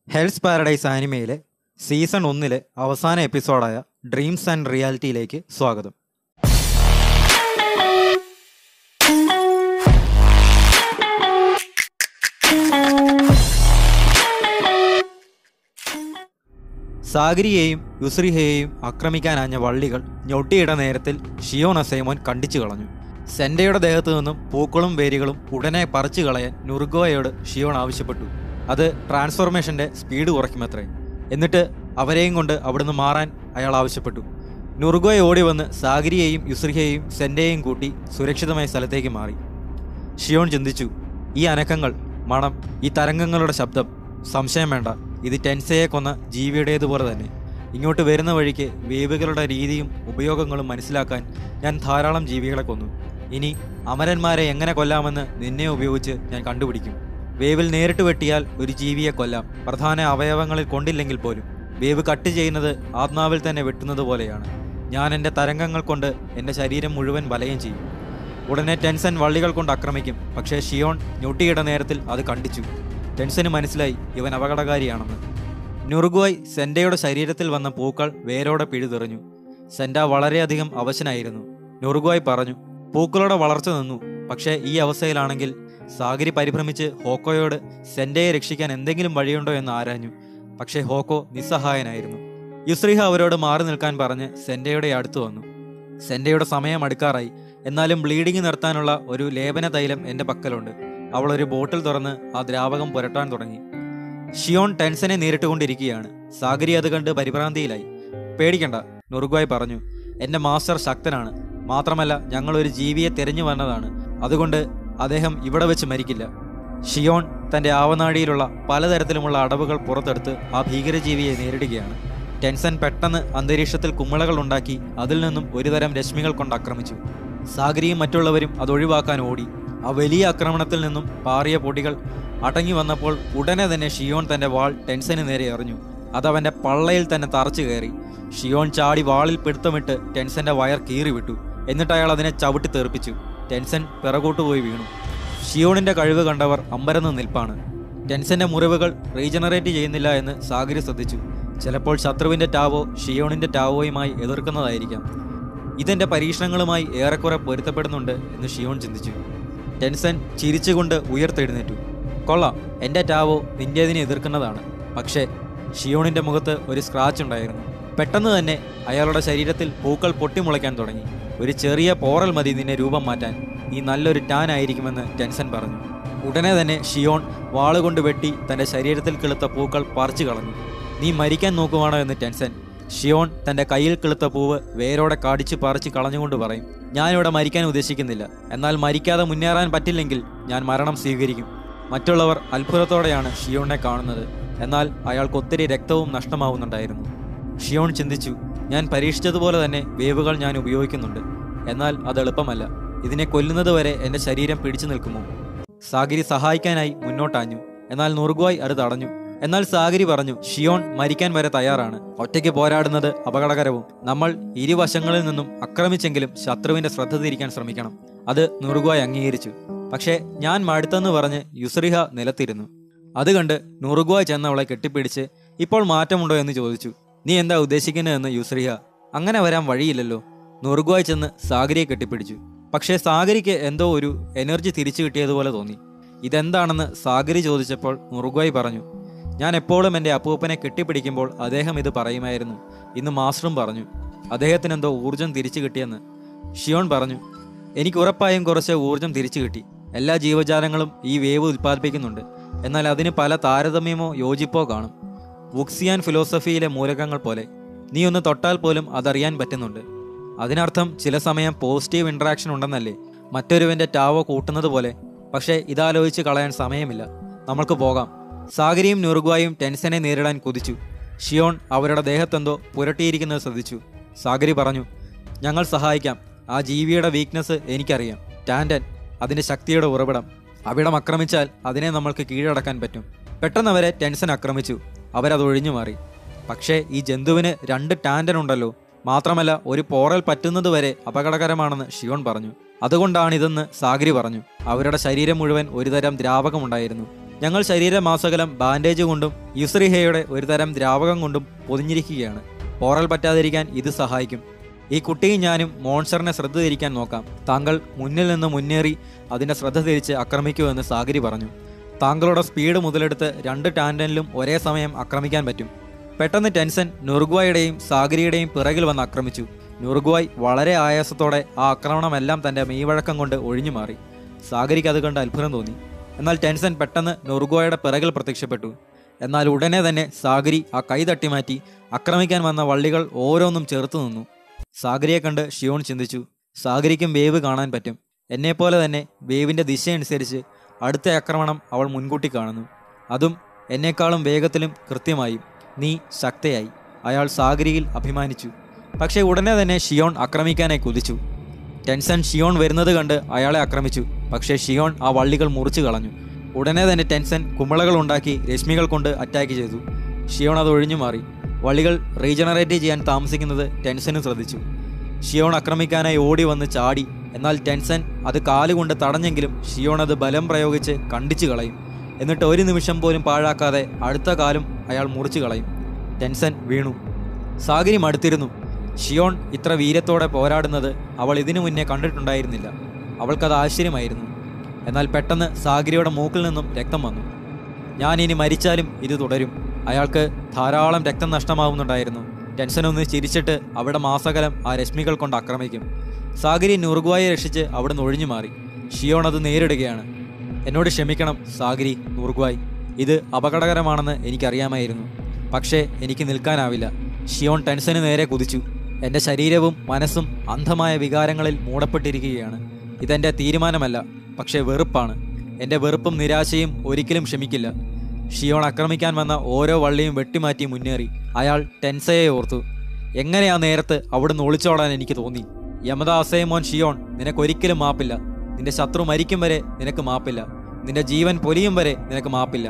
ഹെൽസ് paradise ആനിമയിലെ season ഒന്നിലെ അവസാന എപ്പിസോഡായ dreams and റിയാലിറ്റിയിലേക്ക് സ്വാഗതം സാഗരിയെയും യുസ്രിഹയെയും ആക്രമിക്കാനാഞ്ഞ വള്ളികൾ ഞൊട്ടിയിട നേരത്തിൽ ഷിയോൺ അസൈമോൻ കണ്ടിച്ചു കളഞ്ഞു സെൻഡയുടെ ദേഹത്തു നിന്നും പൂക്കളും വേരുകളും ഉടനെ പറിച്ചു കളയാൻ നുറുഗോയോട് ഷിയോൺ ആവശ്യപ്പെട്ടു അത് ട്രാൻസ്ഫോർമേഷന്റെ സ്പീഡ് കുറയ്ക്കുമത്രേ എന്നിട്ട് അവരെയും കൊണ്ട് അവിടുന്ന് മാറാൻ അയാൾ ആവശ്യപ്പെട്ടു നുറുഗോയ ഓടി വന്ന് സാഗരിയെയും യുസ്രിഹയെയും സെൻഡയെയും കൂട്ടി സുരക്ഷിതമായ സ്ഥലത്തേക്ക് മാറി ഷിയോൺ ചിന്തിച്ചു ഈ അനക്കങ്ങൾ മണം ഈ തരംഗങ്ങളുടെ ശബ്ദം സംശയം വേണ്ട ഇത് ടെൻസയെ കൊന്ന ജീവിയുടേതുപോലെ തന്നെ ഇങ്ങോട്ട് വരുന്ന വഴിക്ക് വേവുകളുടെ രീതിയും ഉപയോഗങ്ങളും മനസ്സിലാക്കാൻ ഞാൻ ധാരാളം ജീവികളെ കൊന്നു ഇനി അമരന്മാരെ എങ്ങനെ കൊല്ലാമെന്ന് നിന്നെ ഉപയോഗിച്ച് ഞാൻ കണ്ടുപിടിക്കും വേവിൽ നേരിട്ട് വെട്ടിയാൽ ഒരു ജീവിയെ കൊല്ലാം പ്രധാന അവയവങ്ങളിൽ കൊണ്ടില്ലെങ്കിൽ പോലും വേവ് കട്ട് ചെയ്യുന്നത് ആത്മാവിൽ തന്നെ വെട്ടുന്നത് പോലെയാണ് ഞാൻ എൻ്റെ തരംഗങ്ങൾ കൊണ്ട് എൻ്റെ ശരീരം മുഴുവൻ വലയം ചെയ്യും ഉടനെ ടെൻസൻ വള്ളികൾ കൊണ്ട് ആക്രമിക്കും പക്ഷേ ഷിയോൺ ഞൊട്ടിയിട നേരത്തിൽ അത് കണ്ടിച്ചു ടെൻസന് മനസ്സിലായി ഇവൻ അപകടകാരിയാണെന്ന് നുറുഗോയ് സെൻഡയുടെ ശരീരത്തിൽ വന്ന പൂക്കൾ വേരോടെ പിഴുതെറിഞ്ഞു സെൻഡ വളരെയധികം അവശനായിരുന്നു നുറുഗോയ് പറഞ്ഞു പൂക്കളുടെ വളർച്ച നിന്നു പക്ഷേ ഈ അവസ്ഥയിലാണെങ്കിൽ സാഗരി പരിഭ്രമിച്ച് ഹോക്കോയോട് സെൻഡയെ രക്ഷിക്കാൻ എന്തെങ്കിലും വഴിയുണ്ടോ എന്ന് ആരാഞ്ഞു പക്ഷേ ഹോക്കോ നിസ്സഹായനായിരുന്നു യുസ്രിഹ അവരോട് മാറി നിൽക്കാൻ പറഞ്ഞ് സെൻഡയുടെ അടുത്ത് വന്നു സെൻഡയുടെ സമയം അടുക്കാറായി എന്നാലും ബ്ലീഡിംഗ് നിർത്താനുള്ള ഒരു ലേപന തൈലം എൻ്റെ പക്കലുണ്ട് അവൾ ഒരു ബോട്ടിൽ തുറന്ന് ആ ദ്രാവകം പുരട്ടാൻ തുടങ്ങി ഷിയോൺ ടെൻസനെ നേരിട്ടുകൊണ്ടിരിക്കുകയാണ് സാഗരി അത് കണ്ട് പരിഭ്രാന്തിയിലായി പേടിക്കണ്ട നുറുഗായ് പറഞ്ഞു എൻ്റെ മാസ്റ്റർ ശക്തനാണ് മാത്രമല്ല ഞങ്ങൾ ഒരു ജീവിയെ തിരഞ്ഞു വന്നതാണ് അതുകൊണ്ട് അദ്ദേഹം ഇവിടെ വെച്ച് മരിക്കില്ല ഷിയോൺ തൻ്റെ ആവനാഴിയിലുള്ള പലതരത്തിലുമുള്ള അടവുകൾ പുറത്തെടുത്ത് ആ ഭീകരജീവിയെ നേരിടുകയാണ് ടെൻസൻ പെട്ടെന്ന് അന്തരീക്ഷത്തിൽ കുമിളകൾ ഉണ്ടാക്കി അതിൽ നിന്നും ഒരുതരം രശ്മികൾ കൊണ്ട് ആക്രമിച്ചു സാഗരിയും മറ്റുള്ളവരും അത് ഒഴിവാക്കാൻ ഓടി ആ വലിയ ആക്രമണത്തിൽ നിന്നും പാറിയ പൊടികൾ അടങ്ങി വന്നപ്പോൾ ഉടനെ തന്നെ ഷിയോൺ തന്റെ വാൾ ടെൻസന് നേരെ എറിഞ്ഞു അതവന്റെ പള്ളയിൽ തന്നെ തറച്ചു കയറി ഷിയോൺ ചാടി വാളിൽ പിടുത്തമിട്ട് ടെൻസന്റെ വയർ കീറി വിട്ടു എന്നിട്ട് അയാൾ അതിനെ ചവിട്ടി തെറിപ്പിച്ചു ടെൻസൻ പിറകോട്ട് പോയി വീണു ഷിയോണിന്റെ കഴിവ് കണ്ടവർ അമ്പരന്ന് നിൽപ്പാണ് ടെൻസന്റെ മുറിവുകൾ റീജനറേറ്റ് ചെയ്യുന്നില്ല എന്ന് സാഗരി ശ്രദ്ധിച്ചു ചിലപ്പോൾ ശത്രുവിന്റെ ടാവോ ഷിയോണിന്റെ ടാവോയുമായി എതിർക്കുന്നതായിരിക്കാം ഇതെന്റെ പരീക്ഷണങ്ങളുമായി ഏറെക്കുറെ പൊരുത്തപ്പെടുന്നുണ്ട് എന്ന് ഷിയോൺ ചിന്തിച്ചു ടെൻസൻ ചിരിച്ചുകൊണ്ട് ഉയർത്തെഴുന്നേറ്റു കൊള്ളാം എൻ്റെ ടാവോ നിന്റേതിനെ എതിർക്കുന്നതാണ് പക്ഷേ ഷിയോണിന്റെ മുഖത്ത് ഒരു സ്ക്രാച്ച് ഉണ്ടായിരുന്നു പെട്ടെന്ന് തന്നെ അയാളുടെ ശരീരത്തിൽ പൂക്കൾ പൊട്ടിമുളയ്ക്കാൻ തുടങ്ങി ഒരു ചെറിയ പോറൽ മതി നിന്നെ രൂപം മാറ്റാൻ നീ നല്ലൊരു ടാൻ ആയിരിക്കുമെന്ന് ടെൻസൻ പറഞ്ഞു ഉടനെ തന്നെ ഷിയോൺ വാളുകൊണ്ട് വെട്ടി തന്റെ ശരീരത്തിൽ കിളുത്ത പൂക്കൾ പറിച്ചു കളഞ്ഞു നീ മരിക്കാൻ നോക്കുവാണോ എന്ന് ടെൻസൻ ഷിയോൺ തന്റെ കയ്യിൽ കിളുത്ത പൂവ് വേരോടെ കാടിച്ച് പറിച്ച് കളഞ്ഞുകൊണ്ട് പറയും ഞാനിവിടെ മരിക്കാൻ ഉദ്ദേശിക്കുന്നില്ല എന്നാൽ മരിക്കാതെ മുന്നേറാൻ പറ്റില്ലെങ്കിൽ ഞാൻ മരണം സ്വീകരിക്കും മറ്റുള്ളവർ അത്ഭുതത്തോടെയാണ് ഷിയോണിനെ കാണുന്നത് എന്നാൽ അയാൾക്ക് ഒത്തിരി രക്തവും നഷ്ടമാവുന്നുണ്ടായിരുന്നു ഷിയോൺ ചിന്തിച്ചു ഞാൻ പരീക്ഷിച്ചതുപോലെ തന്നെ വേവുകൾ ഞാൻ ഉപയോഗിക്കുന്നുണ്ട് എന്നാൽ അത് എളുപ്പമല്ല ഇതിനെ കൊല്ലുന്നത് വരെ എൻ്റെ ശരീരം പിടിച്ചു നിൽക്കുമോ സാഗിരി സഹായിക്കാനായി മുന്നോട്ടാഞ്ഞു എന്നാൽ നുറുഗുവായി അത് തടഞ്ഞു എന്നാൽ സാഗരി പറഞ്ഞു ഷിയോൺ മരിക്കാൻ വരെ തയ്യാറാണ് ഒറ്റയ്ക്ക് പോരാടുന്നത് അപകടകരവും നമ്മൾ ഇരുവശങ്ങളിൽ നിന്നും ആക്രമിച്ചെങ്കിലും ശത്രുവിന്റെ ശ്രദ്ധ തിരിക്കാൻ ശ്രമിക്കണം അത് നുറുഗുവായി അംഗീകരിച്ചു പക്ഷേ ഞാൻ മടുത്തെന്ന് പറഞ്ഞ് യുസ്രിഹ നിലത്തിരുന്നു അത് കണ്ട് നുറുഗുവായി ചെന്ന് അവളെ കെട്ടിപ്പിടിച്ച് ഇപ്പോൾ മാറ്റമുണ്ടോ എന്ന് ചോദിച്ചു നീ എന്താ ഉദ്ദേശിക്കുന്നതെന്ന് യുസ്രിഹ അങ്ങനെ വരാൻ വഴിയില്ലല്ലോ നുറുഗുവായി ചെന്ന് സാഗരിയെ കെട്ടിപ്പിടിച്ചു പക്ഷേ സാഗരിക്ക് എന്തോ ഒരു എനർജി തിരിച്ചു കിട്ടിയതുപോലെ തോന്നി ഇതെന്താണെന്ന് സാഗരി ചോദിച്ചപ്പോൾ നുറുഗുവായി പറഞ്ഞു ഞാൻ എപ്പോഴും എൻ്റെ അപ്പൂപ്പനെ കെട്ടിപ്പിടിക്കുമ്പോൾ അദ്ദേഹം ഇത് പറയുമായിരുന്നു ഇന്ന് മാസ്റ്ററും പറഞ്ഞു അദ്ദേഹത്തിന് എന്തോ ഊർജം തിരിച്ചു കിട്ടിയെന്ന് ഷിയോൺ പറഞ്ഞു എനിക്ക് ഉറപ്പായും കുറച്ച് ഊർജം തിരിച്ചു കിട്ടി എല്ലാ ജീവജാലങ്ങളും ഈ വേവ് ഉൽപ്പാദിപ്പിക്കുന്നുണ്ട് എന്നാൽ അതിന് പല താരതമ്യമോ യോജിപ്പോ കാണും വുക്സിയാൻ ഫിലോസഫിയിലെ മൂലകങ്ങൾ പോലെ നീ ഒന്ന് തൊട്ടാൽ പോലും അതറിയാൻ പറ്റുന്നുണ്ട് അതിനർത്ഥം ചില സമയം പോസിറ്റീവ് ഇൻട്രാക്ഷൻ ഉണ്ടെന്നല്ലേ മറ്റൊരുവന്റെ ടാവോ കൂട്ടുന്നത് പോലെ പക്ഷേ ഇതാലോചിച്ച് കളയാൻ സമയമില്ല നമ്മൾക്ക് പോകാം സാഗരിയും നുറുഗുവായും ടെൻസനെ നേരിടാൻ കുതിച്ചു ഷിയോൺ അവരുടെ ദേഹത്തെന്തോ പുരട്ടിയിരിക്കുന്നത് ശ്രദ്ധിച്ചു സാഗരി പറഞ്ഞു ഞങ്ങൾ സഹായിക്കാം ആ ജീവിയുടെ വീക്ക്നെസ് എനിക്കറിയാം ടാൻഡൻ അതിന്റെ ശക്തിയുടെ ഉറവിടം അവിടം ആക്രമിച്ചാൽ അതിനെ നമ്മൾക്ക് കീഴടക്കാൻ പറ്റും പെട്ടെന്ന് അവരെ ടെൻഷൻ ആക്രമിച്ചു അവരത് ഒഴിഞ്ഞു മാറി പക്ഷേ ഈ ജന്തുവിന് രണ്ട് ടാൻഡൻ ഉണ്ടല്ലോ മാത്രമല്ല ഒരു പോറൽ പറ്റുന്നത് വരെ അപകടകരമാണെന്ന് ഷിയോൺ പറഞ്ഞു അതുകൊണ്ടാണിതെന്ന് സാഗരി പറഞ്ഞു അവരുടെ ശരീരം മുഴുവൻ ഒരുതരം ദ്രാവകമുണ്ടായിരുന്നു ഞങ്ങൾ ശരീരമാസകലം ബാൻഡേജ് കൊണ്ടും യുസ്രിഹയുടെ ഒരു തരം ദ്രാവകം കൊണ്ടും പൊതിഞ്ഞിരിക്കുകയാണ് പോറൽ പറ്റാതിരിക്കാൻ ഇത് സഹായിക്കും ഈ കുട്ടിയും ഞാനും മോൺസ്റ്ററിനെ ശ്രദ്ധ തിരിക്കാൻ നോക്കാം താങ്കൾ മുന്നിൽ നിന്ന് മുന്നേറി അതിന്റെ ശ്രദ്ധ തിരിച്ച് ആക്രമിക്കുമെന്ന് സാഗരി പറഞ്ഞു താങ്കളുടെ സ്പീഡ് മുതലെടുത്ത് രണ്ട് ടാൻഡനിലും ഒരേ സമയം ആക്രമിക്കാൻ പറ്റും പെട്ടെന്ന് ടെൻസൻ നുറുഗ്വായുടെയും സാഗരിയുടെയും പിറകിൽ വന്ന് ആക്രമിച്ചു നുറുഗ്വായ് വളരെ ആയാസത്തോടെ ആ ആക്രമണമെല്ലാം തന്റെ മെയ്വഴക്കം കൊണ്ട് ഒഴിഞ്ഞു മാറി സാഗരിക്ക് അത് കണ്ട് അത്ഭുതം തോന്നി എന്നാൽ ടെൻസൻ പെട്ടെന്ന് നുറുഗ്വായുടെ പിറകിൽ പ്രത്യക്ഷപ്പെട്ടു എന്നാൽ ഉടനെ തന്നെ സാഗരി ആ കൈ തട്ടിമാറ്റി ആക്രമിക്കാൻ വന്ന വള്ളികൾ ഓരോന്നും ചേർത്ത് നിന്നു സാഗരിയെ കണ്ട് ഷിയോൺ ചിന്തിച്ചു സാഗരിക്കും വേവ് കാണാൻ പറ്റും എന്നെപ്പോലെ തന്നെ വേവിന്റെ ദിശയനുസരിച്ച് അടുത്ത ആക്രമണം അവൾ മുൻകൂട്ടി കാണുന്നു അതും എന്നെക്കാളും വേഗത്തിലും കൃത്യമായും നീ ശക്തയായി അയാൾ സാഗരിയിൽ അഭിമാനിച്ചു പക്ഷേ ഉടനെ തന്നെ ഷിയോൺ ആക്രമിക്കാനായി കുതിച്ചു ടെൻസൺ ഷിയോൺ വരുന്നത് കണ്ട് അയാളെ ആക്രമിച്ചു പക്ഷേ ഷിയോൺ ആ വള്ളികൾ മുറിച്ചു കളഞ്ഞു ഉടനെ തന്നെ ടെൻസൺ കുമ്പളകൾ ഉണ്ടാക്കി രശ്മികൾ കൊണ്ട് അറ്റാക്ക് ചെയ്തു ഷിയോൺ അത് ഒഴിഞ്ഞു മാറി വള്ളികൾ റീജനറേറ്റ് ചെയ്യാൻ താമസിക്കുന്നത് ടെൻസന് ശ്രദ്ധിച്ചു ഷിയോൺ ആക്രമിക്കാനായി ഓടി വന്ന് ചാടി എന്നാൽ ടെൻസൻ അത് കാലുകൊണ്ട് തടഞ്ഞെങ്കിലും ഷിയോൺ അത് ബലം പ്രയോഗിച്ച് കണ്ടിച്ചു കളയും എന്നിട്ട് ഒരു നിമിഷം പോലും പാഴാക്കാതെ അടുത്ത കാലും അയാൾ മുറിച്ചു കളയും ടെൻസൻ വീണു സാഗരി മടുത്തിരുന്നു ഷിയോൺ ഇത്ര വീര്യത്തോടെ പോരാടുന്നത് അവൾ ഇതിനു മുന്നേ കണ്ടിട്ടുണ്ടായിരുന്നില്ല അവൾക്കത് ആശ്ചര്യമായിരുന്നു എന്നാൽ പെട്ടെന്ന് സാഗരിയുടെ മൂക്കിൽ നിന്നും രക്തം വന്നു ഞാൻ ഇനി മരിച്ചാലും ഇത് തുടരും അയാൾക്ക് ധാരാളം രക്തം നഷ്ടമാവുന്നുണ്ടായിരുന്നു ടെൻഷൻ ഒന്ന് ചിരിച്ചിട്ട് അവിടെ മാസകലം ആ രശ്മികൾ കൊണ്ട് ആക്രമിക്കും സാഗരി നുറുഗ്വായെ രക്ഷിച്ച് അവിടുന്ന് ഒഴിഞ്ഞു മാറി ഷിയോൺ അത് നേരിടുകയാണ് എന്നോട് ക്ഷമിക്കണം സാഗരി നുറുഗ്വായ് ഇത് അപകടകരമാണെന്ന് എനിക്കറിയാമായിരുന്നു പക്ഷേ എനിക്ക് നിൽക്കാനാവില്ല ഷിയോൺ ടെൻഷന് നേരെ കുതിച്ചു എൻ്റെ ശരീരവും മനസ്സും അന്ധമായ വികാരങ്ങളിൽ മൂടപ്പെട്ടിരിക്കുകയാണ് ഇതെൻ്റെ തീരുമാനമല്ല പക്ഷേ വെറുപ്പാണ് എൻ്റെ വെറുപ്പും നിരാശയും ഒരിക്കലും ക്ഷമിക്കില്ല ഷിയോൺ ആക്രമിക്കാൻ വന്ന ഓരോ വള്ളിയും വെട്ടിമാറ്റി മുന്നേറി അയാൾ ടെൻസയെ ഓർത്തു എങ്ങനെ ആ നേരത്ത് അവിടുന്ന് ഒളിച്ചോടാൻ എനിക്ക് തോന്നി യമദ അസേമോൻ ഷിയോൺ നിനക്കൊരിക്കലും മാപ്പില്ല നിന്റെ ശത്രു മരിക്കും വരെ നിനക്ക് മാപ്പില്ല നിന്റെ ജീവൻ പൊലിയും വരെ നിനക്ക് മാപ്പില്ല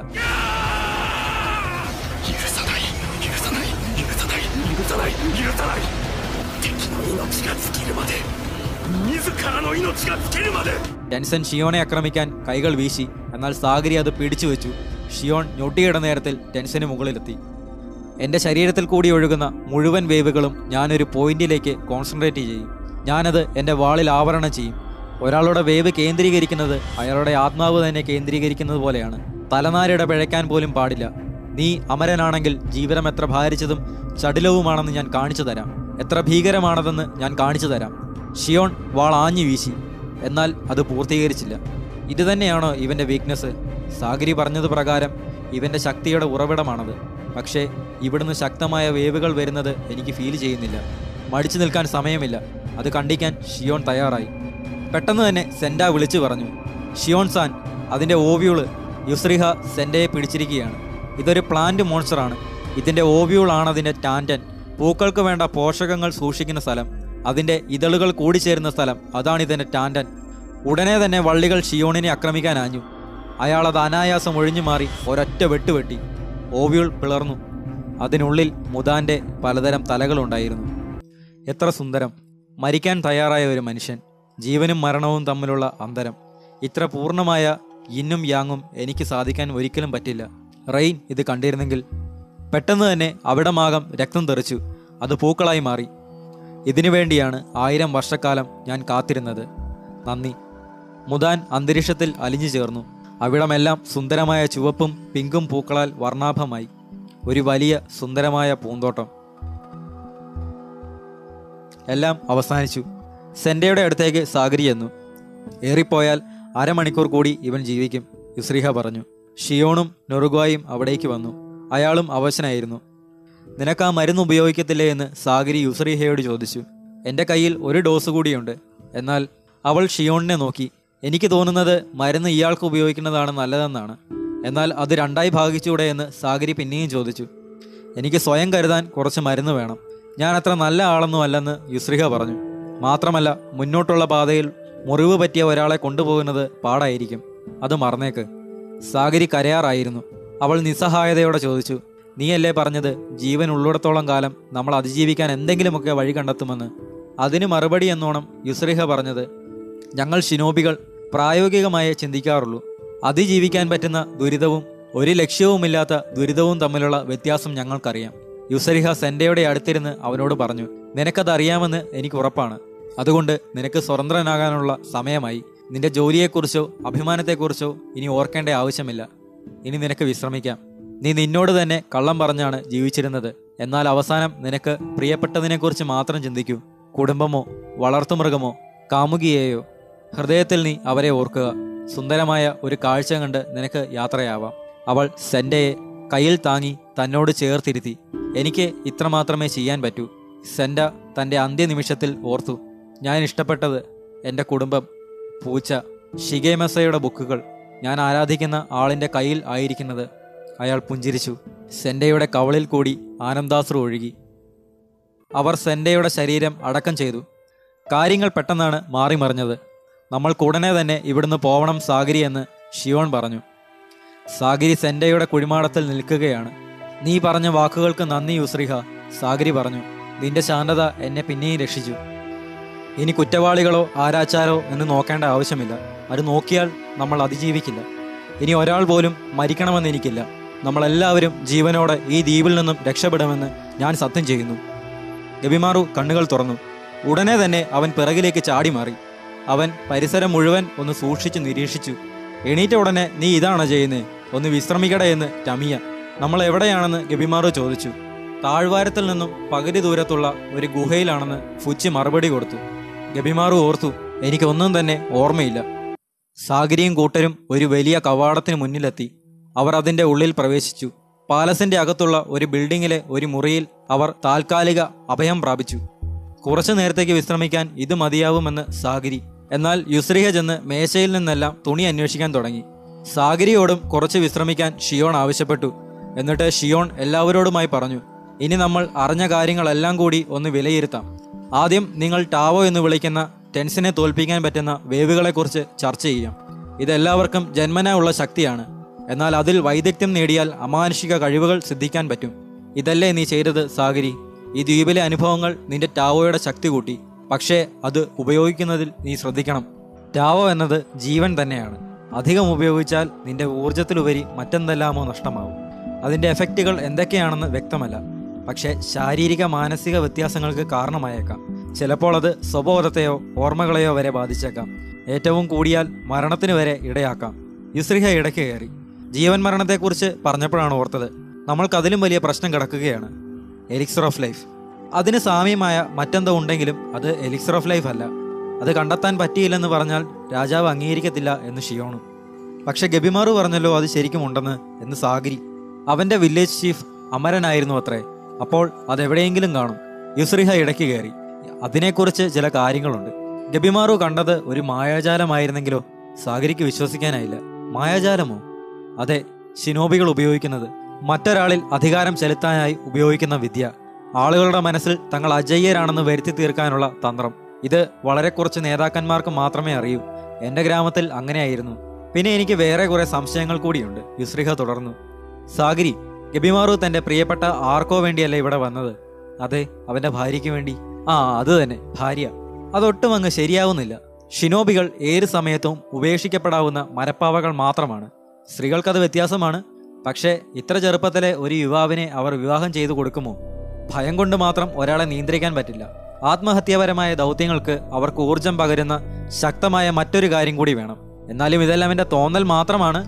許さない許さない許さない許さない許さない敵の命が尽きるまで自らの命が尽きるまで ടെൻസൻ ഷിയോനെ ആക്രമിക്കാൻ കൈകൾ വീശി എന്നാൽ സാഗരി അത് പിടിച്ചു വെച്ചു ഷിയോൺ ഞൊട്ടിയിട നേരത്തിൽ ടെൻസന് മുകളിലെത്തി എൻ്റെ ശരീരത്തിൽ കൂടി ഒഴുകുന്ന മുഴുവൻ വേവുകളും ഞാനൊരു പോയിന്റിലേക്ക് കോൺസെൻട്രേറ്റ് ചെയ്യും ഞാനത് എൻ്റെ വാളിൽ ആവരണം ചെയ്യും ഒരാളുടെ വേവ് കേന്ദ്രീകരിക്കുന്നത് അയാളുടെ ആത്മാവ് തന്നെ കേന്ദ്രീകരിക്കുന്നത് പോലെയാണ് തലനാരിട പിഴയ്ക്കാൻ പോലും പാടില്ല നീ അമരനാണെങ്കിൽ ജീവിതം എത്ര ഭാരിച്ചതും ചടിലവുമാണെന്ന് ഞാൻ കാണിച്ചു തരാം എത്ര ഭീകരമാണതെന്ന് ഞാൻ കാണിച്ചു തരാം ഷിയോൺ വാൾ ആഞ്ഞു വീശി എന്നാൽ അത് പൂർത്തീകരിച്ചില്ല ഇത് തന്നെയാണോ ഇവന്റെ വീക്ക്നെസ് സാഗരി പറഞ്ഞത് പ്രകാരം ഇവന്റെ ശക്തിയുടെ ഉറവിടമാണത് പക്ഷേ ഇവിടുന്ന് ശക്തമായ വേവുകൾ വരുന്നത് എനിക്ക് ഫീൽ ചെയ്യുന്നില്ല മടിച്ചു നിൽക്കാൻ സമയമില്ല അത് കണ്ടിക്കാൻ ഷിയോൺ തയ്യാറായി പെട്ടെന്ന് തന്നെ സെൻഡ വിളിച്ചു പറഞ്ഞു ഷിയോൺ സാൻ അതിന്റെ ഓവ്യൂള് യുസ്രിഹ സെൻഡയെ പിടിച്ചിരിക്കുകയാണ് ഇതൊരു പ്ലാന്റ് മോൺസ്റ്ററാണ് ഇതിന്റെ ഓവ്യൂളാണ് അതിന്റെ ടാൻറ്റൻ പൂക്കൾക്ക് വേണ്ട പോഷകങ്ങൾ സൂക്ഷിക്കുന്ന സ്ഥലം അതിന്റെ ഇതളുകൾ കൂടിച്ചേരുന്ന സ്ഥലം അതാണ് ഇതിന്റെ ടാൻറ്റൻ ഉടനെ തന്നെ വള്ളികൾ ഷിയോണിനെ ആക്രമിക്കാൻ ആഞ്ഞു അയാൾ അത് അനായാസം ഒഴിഞ്ഞു മാറി ഒരൊറ്റ വെട്ടുവെട്ടി ഓവ്യൂൾ പിളർന്നു അതിനുള്ളിൽ മുതാന്റെ പലതരം തലകളുണ്ടായിരുന്നു എത്ര സുന്ദരം മരിക്കാൻ തയ്യാറായ ഒരു മനുഷ്യൻ ജീവനും മരണവും തമ്മിലുള്ള അന്തരം ഇത്ര പൂർണ്ണമായ ഇന്നും യാങ്ങും എനിക്ക് സാധിക്കാൻ ഒരിക്കലും പറ്റില്ല റെയിൻ ഇത് കണ്ടിരുന്നെങ്കിൽ പെട്ടെന്ന് തന്നെ അവിടമാകം രക്തം തെറിച്ചു അത് പൂക്കളായി മാറി ഇതിനു വേണ്ടിയാണ് ആയിരം വർഷക്കാലം ഞാൻ കാത്തിരുന്നത് നന്ദി മുതാൻ അന്തരീക്ഷത്തിൽ അലിഞ്ഞു ചേർന്നു അവിടമെല്ലാം സുന്ദരമായ ചുവപ്പും പിങ്കും പൂക്കളാൽ വർണ്ണാഭമായി ഒരു വലിയ സുന്ദരമായ പൂന്തോട്ടം എല്ലാം അവസാനിച്ചു സെൻഡയുടെ അടുത്തേക്ക് സാഗരി ചെന്നു ഏറിപ്പോയാൽ അരമണിക്കൂർ കൂടി ഇവൻ ജീവിക്കും യുസ്രിഹ പറഞ്ഞു ഷിയോണും നൊറുഗ്വായും അവിടേക്ക് വന്നു അയാളും അവശനായിരുന്നു നിനക്ക് ആ മരുന്ന് ഉപയോഗിക്കത്തില്ലേ എന്ന് സാഗരി യുസ്രിഹയോട് ചോദിച്ചു എൻ്റെ കയ്യിൽ ഒരു ഡോസ് കൂടിയുണ്ട് എന്നാൽ അവൾ ഷിയോണിനെ നോക്കി എനിക്ക് തോന്നുന്നത് മരുന്ന് ഇയാൾക്ക് ഉപയോഗിക്കുന്നതാണ് നല്ലതെന്നാണ് എന്നാൽ അത് രണ്ടായി ഭാഗിച്ചൂടെ എന്ന് സാഗരി പിന്നെയും ചോദിച്ചു എനിക്ക് സ്വയം കരുതാൻ കുറച്ച് മരുന്ന് വേണം ഞാൻ അത്ര നല്ല ആളൊന്നും അല്ലെന്ന് യുസ്രിഹ പറഞ്ഞു മാത്രമല്ല മുന്നോട്ടുള്ള പാതയിൽ മുറിവ് പറ്റിയ ഒരാളെ കൊണ്ടുപോകുന്നത് പാടായിരിക്കും അത് മറന്നേക്ക് സാഗരി കരയാറായിരുന്നു അവൾ നിസ്സഹായതയോടെ ചോദിച്ചു നീയല്ലേ പറഞ്ഞത് ജീവൻ ഉള്ളിടത്തോളം കാലം നമ്മൾ അതിജീവിക്കാൻ എന്തെങ്കിലുമൊക്കെ വഴി കണ്ടെത്തുമെന്ന് അതിന് മറുപടി എന്നോണം യുസ്രിഹ പറഞ്ഞത് ഞങ്ങൾ ഷിനോബികൾ പ്രായോഗികമായേ ചിന്തിക്കാറുള്ളൂ അതിജീവിക്കാൻ പറ്റുന്ന ദുരിതവും ഒരു ലക്ഷ്യവുമില്ലാത്ത ദുരിതവും തമ്മിലുള്ള വ്യത്യാസം ഞങ്ങൾക്കറിയാം യുസരിഹ സെൻഡയുടെ അടുത്തിരുന്ന് അവനോട് പറഞ്ഞു നിനക്കത് അറിയാമെന്ന് എനിക്ക് ഉറപ്പാണ് അതുകൊണ്ട് നിനക്ക് സ്വതന്ത്രനാകാനുള്ള സമയമായി നിന്റെ ജോലിയെക്കുറിച്ചോ അഭിമാനത്തെക്കുറിച്ചോ ഇനി ഓർക്കേണ്ട ആവശ്യമില്ല ഇനി നിനക്ക് വിശ്രമിക്കാം നീ നിന്നോട് തന്നെ കള്ളം പറഞ്ഞാണ് ജീവിച്ചിരുന്നത് എന്നാൽ അവസാനം നിനക്ക് പ്രിയപ്പെട്ടതിനെക്കുറിച്ച് മാത്രം ചിന്തിക്കൂ കുടുംബമോ വളർത്തുമൃഗമോ കാമുകിയെയോ ഹൃദയത്തിൽ നീ അവരെ ഓർക്കുക സുന്ദരമായ ഒരു കാഴ്ച കണ്ട് നിനക്ക് യാത്രയാവാം അവൾ സെൻഡയെ കയ്യിൽ താങ്ങി തന്നോട് ചേർത്തിരുത്തി എനിക്ക് ഇത്രമാത്രമേ ചെയ്യാൻ പറ്റൂ സെൻഡ തൻ്റെ അന്ത്യനിമിഷത്തിൽ ഓർത്തു ഞാൻ ഇഷ്ടപ്പെട്ടത് എൻ്റെ കുടുംബം പൂച്ച ഷിഗേമസയുടെ ബുക്കുകൾ ഞാൻ ആരാധിക്കുന്ന ആളിൻ്റെ കയ്യിൽ ആയിരിക്കുന്നത് അയാൾ പുഞ്ചിരിച്ചു സെൻഡയുടെ കവളിൽ കൂടി ആനന്ദാശ്രു ഒഴുകി അവർ സെൻഡയുടെ ശരീരം അടക്കം ചെയ്തു കാര്യങ്ങൾ പെട്ടെന്നാണ് മാറിമറിഞ്ഞത് നമ്മൾക്ക് ഉടനെ തന്നെ ഇവിടുന്ന് പോവണം സാഗരി എന്ന് ഷിയോൺ പറഞ്ഞു സാഗരി സെൻഡയുടെ കുഴിമാടത്തിൽ നിൽക്കുകയാണ് നീ പറഞ്ഞ വാക്കുകൾക്ക് നന്ദി യുസ്രിഹ സാഗരി പറഞ്ഞു നിന്റെ ശാന്തത എന്നെ പിന്നെയും രക്ഷിച്ചു ഇനി കുറ്റവാളികളോ ആരാച്ചാരോ എന്ന് നോക്കേണ്ട ആവശ്യമില്ല അത് നോക്കിയാൽ നമ്മൾ അതിജീവിക്കില്ല ഇനി ഒരാൾ പോലും മരിക്കണമെന്ന് എനിക്കില്ല നമ്മളെല്ലാവരും ജീവനോടെ ഈ ദ്വീപിൽ നിന്നും രക്ഷപ്പെടുമെന്ന് ഞാൻ സത്യം ചെയ്യുന്നു ഗബിമാറു കണ്ണുകൾ തുറന്നു ഉടനെ തന്നെ അവൻ പിറകിലേക്ക് ചാടി മാറി അവൻ പരിസരം മുഴുവൻ ഒന്ന് സൂക്ഷിച്ചു നിരീക്ഷിച്ചു എണീറ്റ ഉടനെ നീ ഇതാണോ ചെയ്യുന്നത് ഒന്ന് വിശ്രമിക്കടേ എന്ന് ടമിയ നമ്മൾ എവിടെയാണെന്ന് ഗബിമാറു ചോദിച്ചു താഴ്വാരത്തിൽ നിന്നും പകുതി ദൂരത്തുള്ള ഒരു ഗുഹയിലാണെന്ന് ഫുച്ചി മറുപടി കൊടുത്തു ഗബിമാറു ഓർത്തു എനിക്കൊന്നും തന്നെ ഓർമ്മയില്ല സാഗരിയും കൂട്ടരും ഒരു വലിയ കവാടത്തിന് മുന്നിലെത്തി അവർ അതിന്റെ ഉള്ളിൽ പ്രവേശിച്ചു പാലസിന്റെ അകത്തുള്ള ഒരു ബിൽഡിങ്ങിലെ ഒരു മുറിയിൽ അവർ താൽക്കാലിക അഭയം പ്രാപിച്ചു കുറച്ചു നേരത്തേക്ക് വിശ്രമിക്കാൻ ഇത് മതിയാവുമെന്ന് സാഗരി എന്നാൽ യുസ്രിഹ ചെന്ന് മേശയിൽ നിന്നെല്ലാം തുണി അന്വേഷിക്കാൻ തുടങ്ങി സാഗരിയോടും കുറച്ച് വിശ്രമിക്കാൻ ഷിയോൺ ആവശ്യപ്പെട്ടു എന്നിട്ട് ഷിയോൺ എല്ലാവരോടുമായി പറഞ്ഞു ഇനി നമ്മൾ അറിഞ്ഞ കാര്യങ്ങളെല്ലാം കൂടി ഒന്ന് വിലയിരുത്താം ആദ്യം നിങ്ങൾ ടാവോ എന്ന് വിളിക്കുന്ന ടെൻസിനെ തോൽപ്പിക്കാൻ പറ്റുന്ന വേവുകളെക്കുറിച്ച് ചർച്ച ചെയ്യാം ഇതെല്ലാവർക്കും ജന്മനാ ഉള്ള ശക്തിയാണ് എന്നാൽ അതിൽ വൈദഗ്ധ്യം നേടിയാൽ അമാനുഷിക കഴിവുകൾ സിദ്ധിക്കാൻ പറ്റും ഇതല്ലേ നീ ചെയ്തത് സാഗരി ഈ ദ്വീപിലെ അനുഭവങ്ങൾ നിന്റെ ടാവോയുടെ ശക്തി കൂട്ടി പക്ഷേ അത് ഉപയോഗിക്കുന്നതിൽ നീ ശ്രദ്ധിക്കണം ടാവോ എന്നത് ജീവൻ തന്നെയാണ് അധികം ഉപയോഗിച്ചാൽ നിന്റെ ഊർജത്തിലുപരി മറ്റെന്തെല്ലാമോ നഷ്ടമാവും അതിന്റെ എഫക്റ്റുകൾ എന്തൊക്കെയാണെന്ന് വ്യക്തമല്ല പക്ഷേ ശാരീരിക മാനസിക വ്യത്യാസങ്ങൾക്ക് കാരണമായേക്കാം ചിലപ്പോൾ അത് സ്വബോധത്തെയോ ഓർമ്മകളെയോ വരെ ബാധിച്ചേക്കാം ഏറ്റവും കൂടിയാൽ മരണത്തിന് വരെ ഇടയാക്കാം യുസ്രിഹ ഇടയ്ക്ക് കയറി ജീവൻ മരണത്തെക്കുറിച്ച് പറഞ്ഞപ്പോഴാണ് ഓർത്തത് നമ്മൾക്കതിലും വലിയ പ്രശ്നം കിടക്കുകയാണ് എലിക്സർ ഓഫ് ലൈഫ് അതിന് സാമ്യമായ മറ്റെന്തോ ഉണ്ടെങ്കിലും അത് എലിക്സർ ഓഫ് ലൈഫ് അല്ല അത് കണ്ടെത്താൻ പറ്റിയില്ലെന്ന് പറഞ്ഞാൽ രാജാവ് അംഗീകരിക്കത്തില്ല എന്ന് ഷിയോണു പക്ഷെ ഗബിമാറു പറഞ്ഞല്ലോ അത് ശരിക്കും ഉണ്ടെന്ന് എന്ന് സാഗരി അവന്റെ വില്ലേജ് ചീഫ് അമരനായിരുന്നു അത്രേ അപ്പോൾ അതെവിടെയെങ്കിലും കാണും യുസ്രിഹ ഇടയ്ക്ക് കയറി അതിനെക്കുറിച്ച് ചില കാര്യങ്ങളുണ്ട് ഗബിമാറു കണ്ടത് ഒരു മായാജാലമായിരുന്നെങ്കിലോ സാഗരിക്ക് വിശ്വസിക്കാനായില്ല മായാജാലമോ അതെ ശിനോബികൾ ഉപയോഗിക്കുന്നത് മറ്റൊരാളിൽ അധികാരം ചെലുത്താനായി ഉപയോഗിക്കുന്ന വിദ്യ ആളുകളുടെ മനസ്സിൽ തങ്ങൾ അജയ്യരാണെന്ന് വരുത്തി തീർക്കാനുള്ള തന്ത്രം ഇത് വളരെ കുറച്ച് നേതാക്കന്മാർക്ക് മാത്രമേ അറിയൂ എന്റെ ഗ്രാമത്തിൽ അങ്ങനെയായിരുന്നു പിന്നെ എനിക്ക് വേറെ കുറെ സംശയങ്ങൾ കൂടിയുണ്ട് യുസ്രിഹ തുടർന്നു സാഗരി ഗബിമാറു തന്റെ പ്രിയപ്പെട്ട ആർക്കോ വേണ്ടിയല്ല ഇവിടെ വന്നത് അതെ അവന്റെ ഭാര്യയ്ക്ക് വേണ്ടി ആ അത് തന്നെ ഭാര്യ അതൊട്ടും അങ്ങ് ശരിയാവുന്നില്ല ഷിനോബികൾ ഏത് സമയത്തും ഉപേക്ഷിക്കപ്പെടാവുന്ന മരപ്പാവകൾ മാത്രമാണ് സ്ത്രീകൾക്കത് വ്യത്യാസമാണ് പക്ഷേ ഇത്ര ചെറുപ്പത്തിലെ ഒരു യുവാവിനെ അവർ വിവാഹം ചെയ്തു കൊടുക്കുമോ ഭയം കൊണ്ട് മാത്രം ഒരാളെ നിയന്ത്രിക്കാൻ പറ്റില്ല ആത്മഹത്യാപരമായ ദൗത്യങ്ങൾക്ക് അവർക്ക് ഊർജം പകരുന്ന ശക്തമായ മറ്റൊരു കാര്യം കൂടി വേണം എന്നാലും ഇതെല്ലാം എൻ്റെ തോന്നൽ മാത്രമാണ്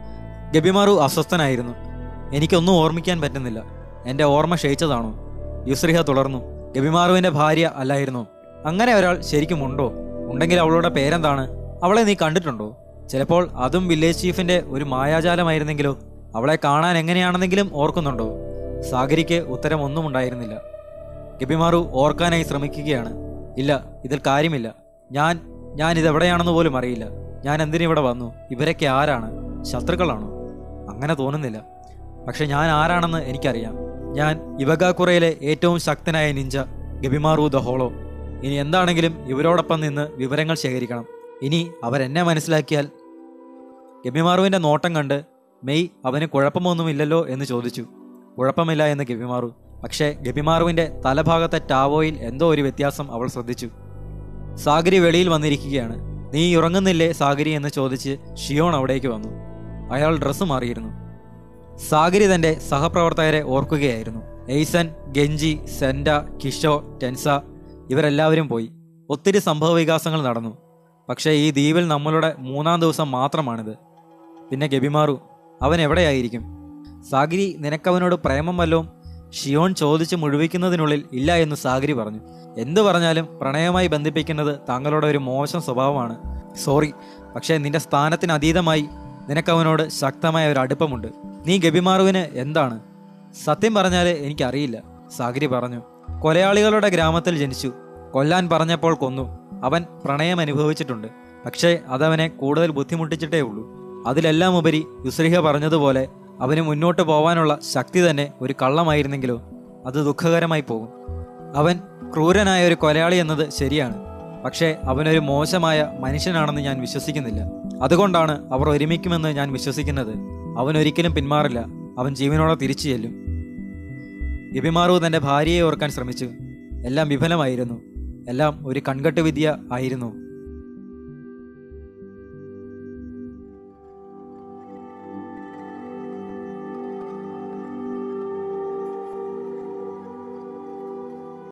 ഗബിമാറു അസ്വസ്ഥനായിരുന്നു എനിക്കൊന്നും ഓർമ്മിക്കാൻ പറ്റുന്നില്ല എൻ്റെ ഓർമ്മ ക്ഷയിച്ചതാണോ യുസ്രിഹ തുടർന്നു ഗബിമാറുവിൻ്റെ ഭാര്യ അല്ലായിരുന്നോ അങ്ങനെ ഒരാൾ ശരിക്കും ഉണ്ടോ ഉണ്ടെങ്കിൽ അവളുടെ പേരെന്താണ് അവളെ നീ കണ്ടിട്ടുണ്ടോ ചിലപ്പോൾ അതും വില്ലേജ് ചീഫിന്റെ ഒരു മായാജാലമായിരുന്നെങ്കിലോ അവളെ കാണാൻ എങ്ങനെയാണെന്നെങ്കിലും ഓർക്കുന്നുണ്ടോ സാഗരിക്ക് ഉത്തരം ഒന്നും ഉണ്ടായിരുന്നില്ല ഗബിമാറു ഓർക്കാനായി ശ്രമിക്കുകയാണ് ഇല്ല ഇതിൽ കാര്യമില്ല ഞാൻ ഞാൻ ഇതെവിടെയാണെന്ന് പോലും അറിയില്ല ഞാൻ എന്തിനിവിടെ വന്നു ഇവരൊക്കെ ആരാണ് ശത്രുക്കളാണോ അങ്ങനെ തോന്നുന്നില്ല പക്ഷെ ഞാൻ ആരാണെന്ന് എനിക്കറിയാം ഞാൻ ഇവഗാക്കുറയിലെ ഏറ്റവും ശക്തനായ നിഞ്ച ഗബിമാറു ദ ഹോളോ ഇനി എന്താണെങ്കിലും ഇവരോടൊപ്പം നിന്ന് വിവരങ്ങൾ ശേഖരിക്കണം ഇനി അവരെന്നെ മനസ്സിലാക്കിയാൽ ഗബിമാറുവിന്റെ നോട്ടം കണ്ട് മെയ് അവന് കുഴപ്പമൊന്നുമില്ലല്ലോ എന്ന് ചോദിച്ചു കുഴപ്പമില്ല എന്ന് ഗബിമാറു പക്ഷേ ഗബിമാറുവിന്റെ തലഭാഗത്തെ ടാവോയിൽ എന്തോ ഒരു വ്യത്യാസം അവൾ ശ്രദ്ധിച്ചു സാഗരി വെളിയിൽ വന്നിരിക്കുകയാണ് നീ ഉറങ്ങുന്നില്ലേ സാഗരി എന്ന് ചോദിച്ച് ഷിയോൺ അവിടേക്ക് വന്നു അയാൾ ഡ്രസ്സ് മാറിയിരുന്നു സാഗരി തന്റെ സഹപ്രവർത്തകരെ ഓർക്കുകയായിരുന്നു എയ്സൻ ഗെഞ്ചി സെൻഡ കിഷോ ടെൻസ ഇവരെല്ലാവരും പോയി ഒത്തിരി സംഭവ വികാസങ്ങൾ നടന്നു പക്ഷേ ഈ ദ്വീപിൽ നമ്മളുടെ മൂന്നാം ദിവസം മാത്രമാണിത് പിന്നെ ഗബിമാറു അവൻ എവിടെയായിരിക്കും സാഗരി നിനക്കവനോട് പ്രേമം വല്ലതും ഷിയോൺ ചോദിച്ച് മുഴുവിക്കുന്നതിനുള്ളിൽ ഇല്ല എന്ന് സാഗരി പറഞ്ഞു എന്തു പറഞ്ഞാലും പ്രണയമായി ബന്ധിപ്പിക്കുന്നത് താങ്കളുടെ ഒരു മോശം സ്വഭാവമാണ് സോറി പക്ഷേ നിന്റെ സ്ഥാനത്തിന് അതീതമായി നിനക്കവനോട് ശക്തമായ ഒരു അടുപ്പമുണ്ട് നീ ഗബിമാറുവിന് എന്താണ് സത്യം പറഞ്ഞാൽ എനിക്കറിയില്ല സാഗരി പറഞ്ഞു കൊലയാളികളുടെ ഗ്രാമത്തിൽ ജനിച്ചു കൊല്ലാൻ പറഞ്ഞപ്പോൾ കൊന്നു അവൻ പ്രണയം അനുഭവിച്ചിട്ടുണ്ട് പക്ഷേ അതവനെ കൂടുതൽ ബുദ്ധിമുട്ടിച്ചിട്ടേ ഉള്ളൂ അതിലെല്ലാം ഉപരി യുസ്രിഹ പറഞ്ഞതുപോലെ അവന് മുന്നോട്ട് പോവാനുള്ള ശക്തി തന്നെ ഒരു കള്ളമായിരുന്നെങ്കിലോ അത് ദുഃഖകരമായി പോകും അവൻ ക്രൂരനായ ഒരു കൊലയാളി എന്നത് ശരിയാണ് പക്ഷേ അവനൊരു മോശമായ മനുഷ്യനാണെന്ന് ഞാൻ വിശ്വസിക്കുന്നില്ല അതുകൊണ്ടാണ് അവർ ഒരുമിക്കുമെന്ന് ഞാൻ വിശ്വസിക്കുന്നത് അവൻ ഒരിക്കലും പിന്മാറില്ല അവൻ ജീവനോടെ തിരിച്ചു ചെല്ലും ഗിബിമാറു തന്റെ ഭാര്യയെ ഓർക്കാൻ ശ്രമിച്ചു എല്ലാം വിഫലമായിരുന്നു എല്ലാം ഒരു കൺകെട്ട് വിദ്യ ആയിരുന്നു